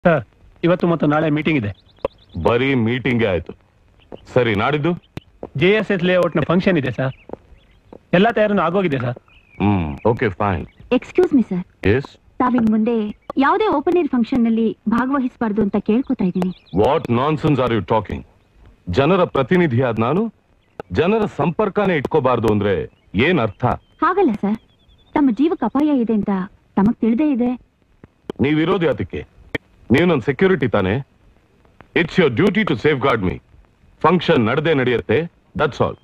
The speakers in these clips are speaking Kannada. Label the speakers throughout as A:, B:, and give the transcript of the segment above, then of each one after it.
A: ಸರ್ ಇವತ್ತು ಮತ್ತು ನಾಳೆ ಮೀಟಿಂಗ್ ಇದೆ
B: ಬರೀ ಮೀಟಿಂಗೇ ಆಯ್ತು ಸರಿ ನಾಡಿದ್ದು
A: ಜೆ ಎಸ್ ಎಸ್ ಲೇಔಟ್ನ ಫಂಕ್ಷನ್ ಇದೆ ಸರ್ ಎಲ್ಲ ತಯಾರನ್ನು ಆಗೋಗಿದೆ sir
B: hmm okay fine
C: excuse me sir
B: yes
C: ತಾವಿನ್ ಮುಂದೆ ಯಾವುದೇ ಓಪನ್ ಏರ್ ಫಂಕ್ಷನ್ ನಲ್ಲಿ ಭಾಗವಹಿಸಬಾರ್ದು ಅಂತ ಕೇಳ್ಕೊತಾ ಇದ್ದೀನಿ
B: what nonsense are you talking ಜನರ ಪ್ರತಿನಿಧಿಯಾದ ನಾನು ಜನರ ಸಂಪರ್ಕನೇ ಇಟ್ಕೋಬಾರ್ದು ಅಂದ್ರೆ ಏನ್ ಅರ್ಥ
C: ಹಾಗಲ್ಲ ಸರ್ ತಮ್ಮ ಜೀವಕ್ಕೆ ಅಪಾಯ ಇದೆ ಅಂತ ತಮಗ್ ತಿಳಿದೇ ಇದೆ
B: ನೀವಿರೋದು ಯಾತಕ್ಕೆ ನೀವು ನನ್ನ ಸೆಕ್ಯೂರಿಟಿ ತಾನೆ it's your duty to safeguard me function ನಡೆದೇ ನಡೆಯುತ್ತೆ ದಟ್ಸ್ ಆಲ್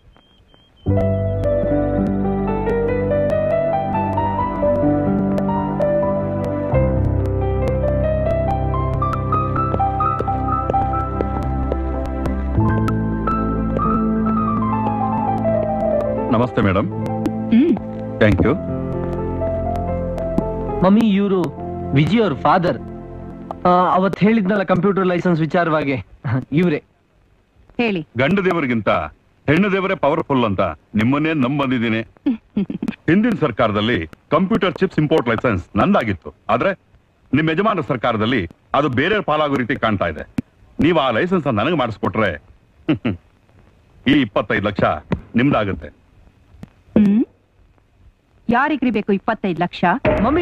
D: ನಮಸ್ತೆ madam
C: hmm
D: thank you
E: mummy ಇವರು ವಿಜಯ್ ಅವ್ರ ಫಾದರ್ ಅವತ್ ಹೇಳಿದ್ನಲ್ಲ ಕಂಪ್ಯೂಟರ್ ಲೈಸೆನ್ಸ್ ವಿಚಾರವಾಗಿ ಇವ್ರೆ
C: ಹೇಳಿ
D: ಗಂಡು ದೇವರಿಗಿಂತ ಹೆಣ್ಣು ದೇವರೇ ಪವರ್ಫುಲ್ ಅಂತ ನಿಮ್ಮನ್ನೇ ನಂಬ್ ಬಂದಿದ್ದೀನಿ ಹಿಂದಿನ ಸರ್ಕಾರದಲ್ಲಿ ಕಂಪ್ಯೂಟರ್ ಚಿಪ್ಸ್ ಇಂಪೋರ್ಟ್ ಲೈಸೆನ್ಸ್ ನಂದಾಗಿತ್ತು ಆದ್ರೆ ನಿಮ್ಮ ಯಜಮಾನ ಸರ್ಕಾರದಲ್ಲಿ ಅದು ಬೇರೆ ಪಾಲಾಗೋ ರೀತಿ ಕಾಣ್ತಾ ಇದೆ ನೀವು ಆ ಲೈಸೆನ್ಸ್ ನನಗೆ ಮಾಡಿಸ್ಕೊಟ್ರೆ ಈ ಇಪ್ಪತ್ತೈದು ಲಕ್ಷ ನಿಮ್ದಾಗುತ್ತೆ
F: ಹ್ಮ್ ಯಾರಿಗ್ರಿ ಬೇಕು ಇಪ್ಪತ್ತೈದು ಲಕ್ಷ
E: ಮಮ್ಮಿ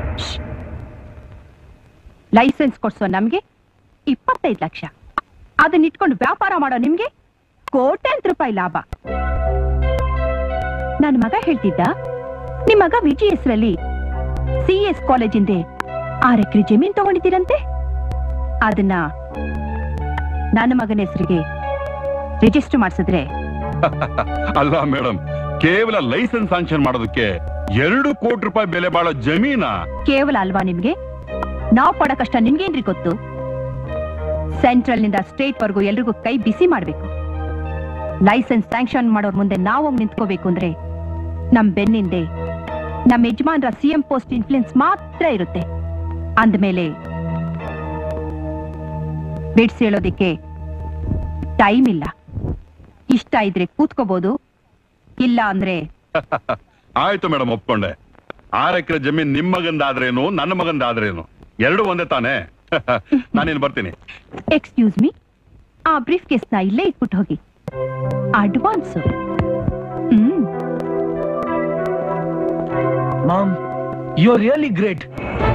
F: ಲೈಸೆನ್ಸ್ ಕೊಡ್ಸೋ ನಮ್ಗೆ ಇಪ್ಪತ್ತೈದು ಲಕ್ಷ ಅದನ್ನ ಇಟ್ಕೊಂಡು ವ್ಯಾಪಾರ ಮಾಡೋ ನಿಮ್ಗೆ ಕೋಟ್ಯಾಂತರ ರೂಪಾಯಿ ಲಾಭ ನನ್ನ ಮಗ ಹೇಳ್ತಿದ್ದ ನಿಮ್ ಮಗ ವಿಜಿ ಹೆಸರಲ್ಲಿ ಸಿ ಎಸ್ ಕಾಲೇಜಿಂದೆ ಆರ್ ಎಕರೆ ಜಮೀನ್ ತಗೊಂಡಿದ್ದೀರಂತೆ ಅದನ್ನ ನನ್ನ ಮಗನ ಹೆಸರಿಗೆ ರಿಜಿಸ್ಟರ್ ಮಾಡಿಸಿದ್ರೆ
D: ಅಲ್ಲ ಮೇಡಮ್ ಕೇವಲ ಲೈಸೆನ್ಸ್ ಸ್ಯಾಂಕ್ಷನ್ ಮಾಡೋದಕ್ಕೆ ಎರಡು ಕೋಟಿ ರೂಪಾಯಿ ಬೆಲೆ ಬಾಳೋ ಜಮೀನಾ
F: ಕೇವಲ ಅಲ್ವಾ ನಿಮ್ಗೆ ನಾವ್ ಪಡೋ ಕಷ್ಟ ನಿಮ್ಗೇನ್ರಿ ಗೊತ್ತು ಸೆಂಟ್ರಲ್ ನಿಂದ ಸ್ಟೇಟ್ ವರ್ಗೂ ಎಲ್ರಿಗೂ ಕೈ ಬಿಸಿ ಮಾಡ್ಬೇಕು ಲೈಸೆನ್ಸ್ ಸ್ಯಾಂಕ್ಷನ್ ಮಾಡೋರ್ ಮುಂದೆ ನಾವು ಹೋಗಿ ನಿಂತ್ಕೋಬೇಕು ಅಂದ್ರೆ ನಮ್ ಬೆನ್ನಿಂದೆ ನಮ್ ಯಜಮಾನ್ರ ಸಿಎಂ ಪೋಸ್ಟ್ ಇನ್ಫ್ಲುಯೆನ್ಸ್ ಮಾತ್ರ ಇರುತ್ತೆ ಅಂದ್ಮೇಲೆ ಬಿಡ್ಸ್ ಹೇಳೋದಿಕ್ಕೆ ಟೈಮ್ ಇಲ್ಲ ಇಷ್ಟ ಇದ್ರೆ ಕೂತ್ಕೋಬಹುದು ಇಲ್ಲ ಅಂದ್ರೆ
D: ಆಯ್ತು ಮೇಡಮ್ ಒಪ್ಕೊಂಡೆ ಆರ್ ಎಕರೆ ಜಮೀನ್ ನಿಮ್ ಮಗಂದಾದ್ರೇನು ನನ್ನ ಮಗಂದಾದ್ರೇನು ಎರಡು ಒಂದೇ ತಾನೇ ನಾನೇನು ಬರ್ತೀನಿ
F: ಎಕ್ಸ್ಕ್ಯೂಸ್ ಮೀ ಆ ಬ್ರೀಫ್ ಕೇಸ್ ನ ಇಲ್ಲೇ ಇಟ್ಬಿಟ್ಟು ಹೋಗಿ advance hmm
E: ma'am you are really great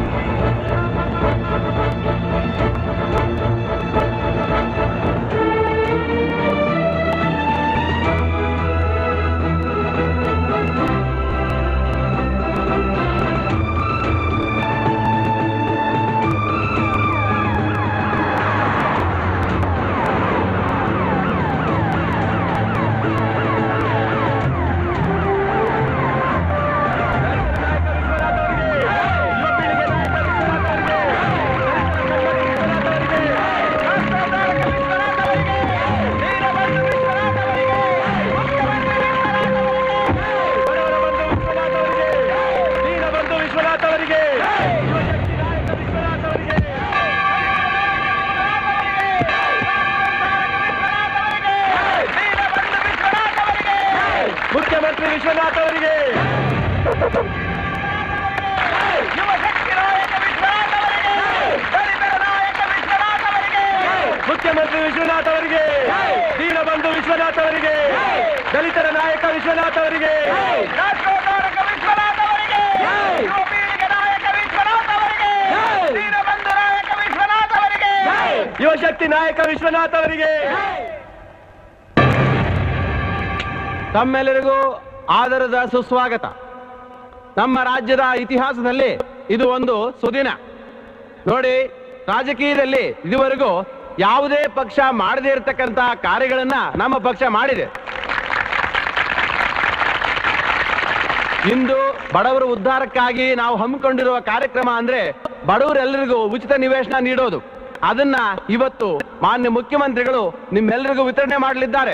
A: Vishwanath ಅವರಿಗೆ ಮುಖ್ಯಮಂತ್ರಿ ವಿಶ್ವನಾಥ್ ಅವರಿಗೆ ಮುಖ್ಯಮಂತ್ರಿ ವಿಶ್ವನಾಥ್ ಅವರಿಗೆ ದೀನಬಂಧು ವಿಶ್ವನಾಥ್ ಅವರಿಗೆ ದಲಿತರ ನಾಯಕ ವಿಶ್ವನಾಥ್ ಅವರಿಗೆ ಯುವಶಕ್ತಿ ನಾಯಕ ವಿಶ್ವನಾಥ್ ಅವರಿಗೆ ತಮ್ಮೆಲ್ಲರಿಗೂ ಆದರದ ಸುಸ್ವಾಗತ ನಮ್ಮ ರಾಜ್ಯದ ಇತಿಹಾಸದಲ್ಲಿ ಇದು ಒಂದು ಸುದಿನ ನೋಡಿ ರಾಜಕೀಯದಲ್ಲಿ ಇದುವರೆಗೂ ಯಾವುದೇ ಪಕ್ಷ ಮಾಡದೇ ಇರತಕ್ಕಂತಹ ಕಾರ್ಯಗಳನ್ನ ನಮ್ಮ ಪಕ್ಷ ಮಾಡಿದೆ ಇಂದು ಬಡವರ ಉದ್ಧಾರಕ್ಕಾಗಿ ನಾವು ಹಮ್ಮಿಕೊಂಡಿರುವ ಕಾರ್ಯಕ್ರಮ ಅಂದ್ರೆ ಬಡವರೆಲ್ಲರಿಗೂ ಉಚಿತ ನಿವೇಶನ ನೀಡೋದು ಅದನ್ನ ಇವತ್ತು ಮಾನ್ಯ ಮುಖ್ಯಮಂತ್ರಿಗಳು ನಿಮ್ಮೆಲ್ಲರಿಗೂ ವಿತರಣೆ ಮಾಡಲಿದ್ದಾರೆ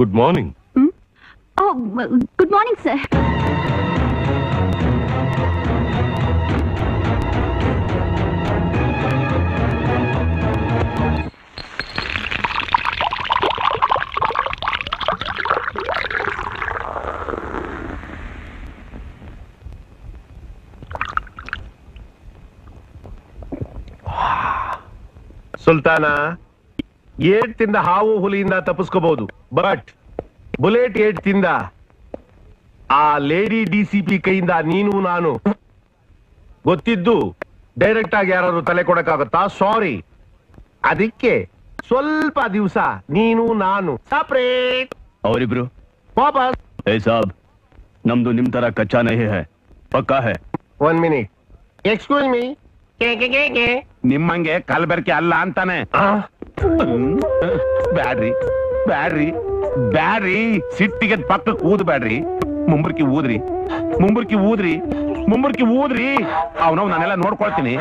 B: good morning
C: oh good morning sir
G: ಸುಲ್ತಾನ ಏಟ್ ತಿಂದ ಹಾವು ಹುಲಿಯಿಂದ ತಪ್ಪಿಸ್ಕೋಬಹುದು ಬಟ್ ಬುಲೆಟ್ ಏಟ್ ತಿಂದ ಆ ಲೇಡಿ ಡಿ ಸಿ ಪಿ ಕೈಯಿಂದ ನೀನು ನಾನು ಗೊತ್ತಿದ್ದು ಡೈರೆಕ್ಟ್ ಆಗಿ ಯಾರಾದ್ರೂ ತಲೆ ಕೊಡಕ್ಕಾಗತ್ತಾ ಸಾರಿ ಅದಕ್ಕೆ ಸ್ವಲ್ಪ ದಿವಸ ನೀನು ನಾನು ಸಪ್ರೇಟ್
H: ಅವರಿಬ್ರು
G: ವಾಪಸ್
H: ಏ ಸಾಬ್ ನಮ್ದು ನಿಮ್ ತರ ಕಚ್ಚಾ ನಹಿ ಹೈ ಪಕ್ಕಾ ಹೈ
G: ಒನ್ ಮಿನಿಟ್ ಎಕ್ಸ್ಕ್ಯೂಸ್ ಮೀ
A: ನಿಮ್ಮಂಗೆ ಕಲ್ಬೆರಕೆ ಅಲ್ಲ ಅಂತಾನೆ ಬ್ಯಾಡ್ರಿ ಬ್ಯಾಡ್ರಿ ಬ್ಯಾಡ್ರಿ ಸಿಟ್ಟಿಗೆ ಪಕ್ಕಕ್ಕೆ ಊದ್ ಬ್ಯಾಡ್ರಿ ಮುಂಬರ್ಕಿ ಊದ್ರಿ ಮುಂಬರ್ಕಿ ಊದ್ರಿ ಮುಂಬರ್ಕಿ ಊದ್ರಿ ಅವನವ್ ನಾನೆಲ್ಲ ನೋಡ್ಕೊಳ್ತೀನಿ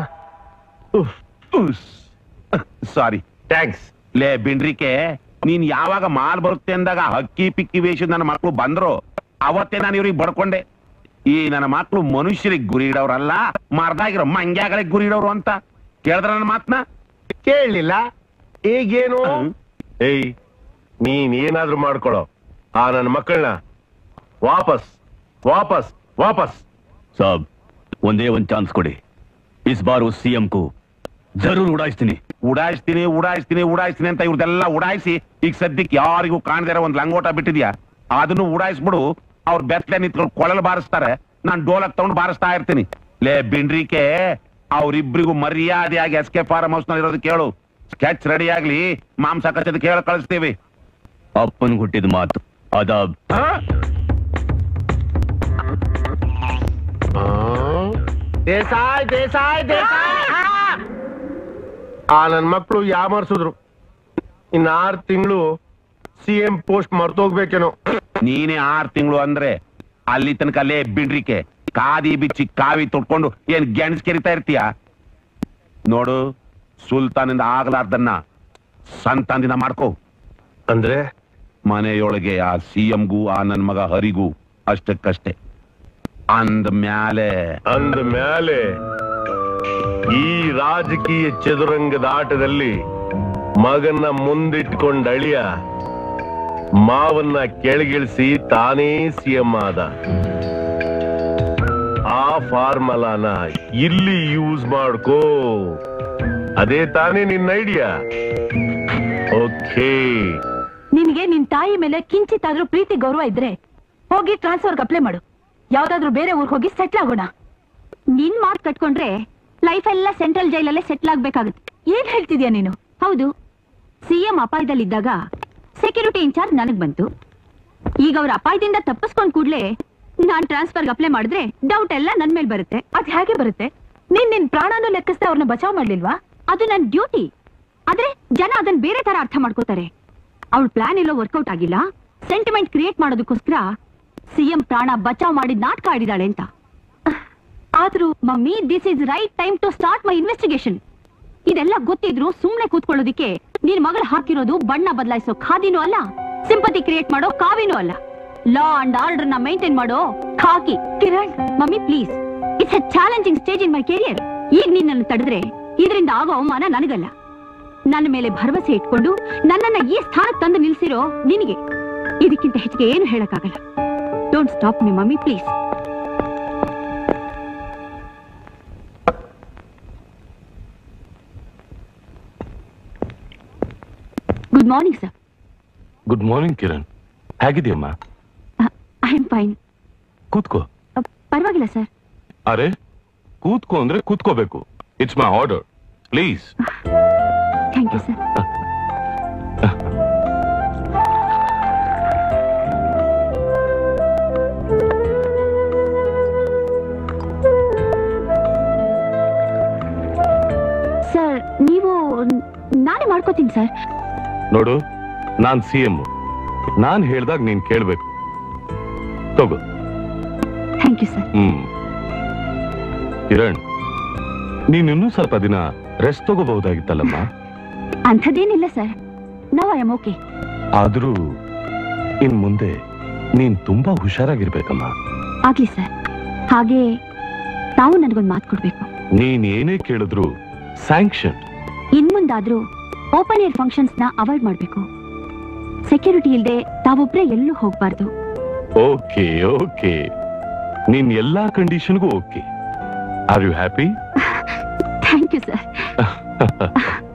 A: ಸಾರಿ
G: ಥ್ಯಾಂಕ್ಸ್
A: ಲೇ ಬಿಂಡ್ರಿಕೆ ನೀನ್ ಯಾವಾಗ ಮಾಲ್ ಬರುತ್ತೆ ಅಂದಾಗ ಹಕ್ಕಿ ಪಿಕ್ಕಿ ವೇಷದ ನನ್ನ ಮಕ್ಕಳು ಬಂದ್ರು ಅವತ್ತೇ ನಾನು ಇವ್ರಿಗೆ ಬಡ್ಕೊಂಡೆ ಈ ನನ್ನ ಮಕ್ಕಳು ಮನುಷ್ಯರಿಗೆ ಗುರಿ ಇಡೋರಲ್ಲ ಮರ್ದಾಗಿರೋ ಮಂಗ್ಯಾಗಳಿಗೆ ಗುರಿ ಇಡೋರು ಅಂತ ಕೇಳಿದ್ರ ನನ್ನ ಮಾತ್ನ
G: ಕೇಳಲಿಲ್ಲ ಈಗೇನು ಏಯ್ ನೀನ್ ಏನಾದ್ರೂ ಮಾಡ್ಕೊಳೋ ಆ ನನ್ನ ಮಕ್ಕಳನ್ನ ವಾಪಸ್ ವಾಪಸ್ ವಾಪಸ್
H: ಸಾಬ್ ಒಂದೇ ಒಂದ್ ಚಾನ್ಸ್ ಕೊಡಿ ಇಸ್ ಬಾರ್ ಉಸ್ ಸಿಎಂ ಕು ಜರೂರ್ ಉಡಾಯಿಸ್ತೀನಿ
A: ಉಡಾಯಿಸ್ತೀನಿ ಉಡಾಯಿಸ್ತೀನಿ ಉಡಾಯಿಸ್ತೀನಿ ಅಂತ ಇವ್ರದೆಲ್ಲ ಉಡಾಯಿಸಿ ಈಗ ಸದ್ಯಕ್ಕೆ ಯಾರಿಗೂ ಕಾಣದಿರ ಒಂದ್ ಲಂಗೋಟ ಬಿಟ್ಟಿದ್ಯಾ ಅದನ್ನು ಉಡಾಯಿಸ್ಬಿಡು ಅವ್ರ ಬೆತ್ತಲೆ ನಿಂತ್ಕೊಂಡು ಕೊಳಲು ಬಾರಿಸ್ತಾರೆ ನಾನ್ ಡೋಲಕ್ ತಗೊಂಡು ಬಾರಿಸ್ತಾ ಇರ್ತೀನಿ ಲೇ ಬಿಂಡ್ರಿಕೆ ಅವ್ರಿಬ್ರಿಗೂ ಮರ್ಯಾದೆಯಾಗಿ ಎಸ್ ಕೆ ಫಾರ್ಮ್ ಹೌಸ್ ನಲ್ಲಿ ಇರೋದು ಕೇಳು ಸ್ಕೆಚ್ ರೆಡಿ ಆಗ್ಲಿ ಮಾಂಸ ಕಚ್ಚದ ಕೇಳ ಕಳಿಸ್ತೀವಿ
H: ಅಪ್ಪನ್ ಹುಟ್ಟಿದ ಮಾತು ಅದಾಬ್
G: ದೇಸಾಯ್ ದೇಸಾಯ್ ದೇಸಾಯ್ ಆ ನನ್ ಮಕ್ಕಳು ಯಾಮರ್ಸಿದ್ರು ಇನ್ ಆರ್ ತಿಂಗಳು ಸಿ ಎಂ ಪೋಸ್ಟ್ ಮರ್ತೋಗ್ಬೇಕೇನೋ
A: ನೀನೇ ಆರ್ ತಿಂಗಳು ಅಂದ್ರೆ ಅಲ್ಲಿ ತನಕ ಅಲ್ಲೇ ಬಿಡ್ರಿಕೆ ಕಾದಿ ಬಿಚ್ಚಿ ಕಾವಿ ತೊಟ್ಕೊಂಡು ಏನ್ ಗೆಣಸ್ ಕೆರಿತಾ ಇರ್ತೀಯ ನೋಡು ಸುಲ್ತಾನಿಂದ ಆಗ್ಲಾರ್ದನ್ನ ಸಂತಾನದಿಂದ ಮಾಡ್ಕೋ
G: ಅಂದ್ರೆ
A: ಮನೆಯೊಳಗೆ ಆ ಸಿ ಎಂಗೂ ಆ ನನ್ ಮಗ ಹರಿಗೂ ಅಷ್ಟಕ್ಕಷ್ಟೇ ಅಂದ ಮ್ಯಾಲೆ
G: ಅಂದ ಮೇಲೆ ಈ ರಾಜಕೀಯ ಚದುರಂಗದ ಆಟದಲ್ಲಿ ಮಗನ್ನ ಮುಂದಿಟ್ಕೊಂಡ ಅಳಿಯ ಮಾವನ್ನ ಕೆಳಗಿಳಿಸಿ ತಾನೇ ಸಿಎಂ ಆದ ಆ ಫಾರ್ಮಲಾನ ಇಲ್ಲಿ ಯೂಸ್ ಮಾಡ್ಕೋ ಅದೇ ತಾನೇ ನಿನ್ನ ಐಡಿಯಾ ಓಕೆ
F: ನಿನ್ಗೆ ನಿನ್ ತಾಯಿ ಮೇಲೆ ಕಿಂಚಿತ್ತಾದ್ರೂ ಪ್ರೀತಿ ಗೌರವ ಇದ್ರೆ ಹೋಗಿ ಟ್ರಾನ್ಸ್ಫರ್ಗೆ ಅಪ್ಲೈ ಮಾಡು ಯಾವ್ದಾದ್ರೂ ಬೇರೆ ಊರಿಗೆ ಹೋಗಿ ಸೆಟ್ಲ್ ಆಗೋಣ
C: ನಿನ್ ಮಾತ್ ಕಟ್ಕೊಂಡ್ರೆ ಲೈಫ್ ಎಲ್ಲ ಸೆಂಟ್ರಲ್ ಜೈಲಲ್ಲೇ ಸೆಟ್ಲ್ ಆಗ್ಬೇಕಾಗುತ್ತೆ
F: ಏನ್ ಹೇಳ್ತಿದ್ಯಾ ನೀನು
C: ಹೌದು ಸಿಎಂ ಅಪಾಯದಲ್ಲಿದ್ದಾಗ ಸೆಕ್ಯೂರಿಟಿ ಇನ್ಚಾರ್ಜ್ ನನಗ್ ಬಂತು ಈಗ ಅವ್ರ ಅಪಾಯದಿಂದ ತಪ್ಪಿಸ್ಕೊಂಡ್ ಕೂಡ್ಲೆ ನಾನ್ ಟ್ರಾನ್ಸ್ಫರ್ಗೆ ಅಪ್ಲೈ ಮಾಡಿದ್ರೆ ಡೌಟ್ ಎಲ್ಲ ನನ್ ಮೇಲೆ ಬರುತ್ತೆ
F: ಅದ್ ಹೇಗೆ ಬರುತ್ತೆ ನೀನ್ ನಿನ್ ಪ್ರಾಣನೂ ಲೆಕ್ಕಿಸ್ದೆ ಅವ್ರನ್ನ ಬಚಾವ್ ಮಾಡ್ಲಿಲ್ವಾ
C: ಅದು ನನ್ ಡ್ಯೂಟಿ ಆದ್ರೆ ಜನ ಅದನ್ನ ಬೇರೆ ತರ ಅರ್ಥ ಮಾಡ್ಕೋತಾರೆ ಅವಳ ಪ್ಲಾನ್ ಎಲ್ಲೋ ವರ್ಕೌಟ್ ಆಗಿಲ್ಲ ಸೆಂಟಿಮೆಂಟ್ ಕ್ರಿಯೇಟ್ ಮಾಡೋದಕ್ಕೋಸ್ಕರ ಸಿಎಂ ಪ್ರಾಣ ಬಚಾವ್ ಮಾಡಿ ನಾಟಕ ಆಡಿದಾಳೆ ಅಂತ ಆದ್ರೂ mummy this is right time to start my investigation ಇದೆಲ್ಲ ಗೊತ್ತಿದ್ರು ಸುಮ್ನೆ ಕೂತ್ಕೊಳ್ಳೋದಿಕ್ಕೆ ನಿನ್ ಮಗಳು ಹಾಕಿರೋದು ಬಣ್ಣ ಬದಲಾಯಿಸೋ ಖಾದಿನೂ ಅಲ್ಲ ಸಿಂಪತಿ ಕ್ರಿಯೇಟ್ ಮಾಡೋ ಕಾವಿನೂ ಅಲ್ಲ ಲಾ ಅಂಡ್ ಆರ್ಡರ್ ನ ಮೈಂಟೈನ್ ಮಾಡೋ ಖಾಕಿ Kiran mummy please it's a challenging stage in my career ಈಗ ನಿನ್ನನ್ನು ತಡೆದ್ರೆ ಇದರಿಂದ ಆಗೋ ಅವಮಾನ ನನಗಲ್ಲ ನನ್ನ ಮೇಲೆ ಭರವಸೆ ಇಟ್ಕೊಂಡು ನನ್ನನ್ನ ಈ ಸ್ಥಾನಕ್ಕೆ ತಂದು ನಿಲ್ಸಿರೋ ನಿನಗೆ ಇದಕ್ಕಿಂತ ಹೆಚ್ಚಿಗೆ ಏನು ಹೇಳಕ್ಕಾಗಲ್ಲ don't stop me mummy please good morning sir
B: good morning Kiran ಹೇಗಿದೆಯಮ್ಮ
C: ಐ ಆಮ್ ಫೈನ್
B: ಕೂತ್ಕೋ
C: ಪರವಾಗಿಲ್ಲ ಸರ್
B: ಅರೆ ಕೂತ್ಕೋ ಅಂದ್ರೆ ಕೂತ್ಕೋಬೇಕು it's my order please
C: thank you sir sir ನೀವು ನಾನೇ ಮಾಡ್ಕೋತೀನಿ ಸರ್
B: ನೋಡು ನಾನ್ ಸಿ ಎಂ ನಾನ್ ಹೇಳ್ದಾಗ ನೀನ್ ಕೇಳ್ಬೇಕು ತಗೋ
C: thank you sir
B: hmm Kiran ನೀನ್ ಇನ್ನೂ ಸ್ವಲ್ಪ ದಿನ ರೆಸ್ಟ್ ತಗೋಬಹುದಾಗಿತ್ತಲ್ಲಮ್ಮ
C: ಅಂಥದ್ದೇನಿಲ್ಲ sir no I am okay
B: ಆದ್ರೂ ಇನ್ ಮುಂದೆ ನೀನ್ ತುಂಬಾ ಹುಷಾರಾಗಿರ್ಬೇಕಮ್ಮ
C: ಆಗ್ಲಿ ಸರ್ ಹಾಗೆ ತಾವು ನನಗೊಂದು ಮಾತು ಕೊಡ್ಬೇಕು
B: ನೀನ್ ಏನೇ ಕೇಳಿದ್ರು ಸ್ಯಾಂಕ್ಷನ್
C: ಇನ್ ಮುಂದಾದ್ರೂ ಓಪನ್ ಏರ್ ಫಂಕ್ಷನ್ಸ್ ನ ಅವಾಯ್ಡ್ ಮಾಡ್ಬೇಕು ಸೆಕ್ಯೂರಿಟಿ ಇಲ್ದೆ ತಾವೊಬ್ರೆ ಎಲ್ಲೂ ಹೋಗ್ಬಾರ್ದು
B: ಓಕೆ ಓಕೆ ನೀನ್ ಎಲ್ಲಾ ಕಂಡೀಷನ್ಗೂ okay are you happy
C: thank you sir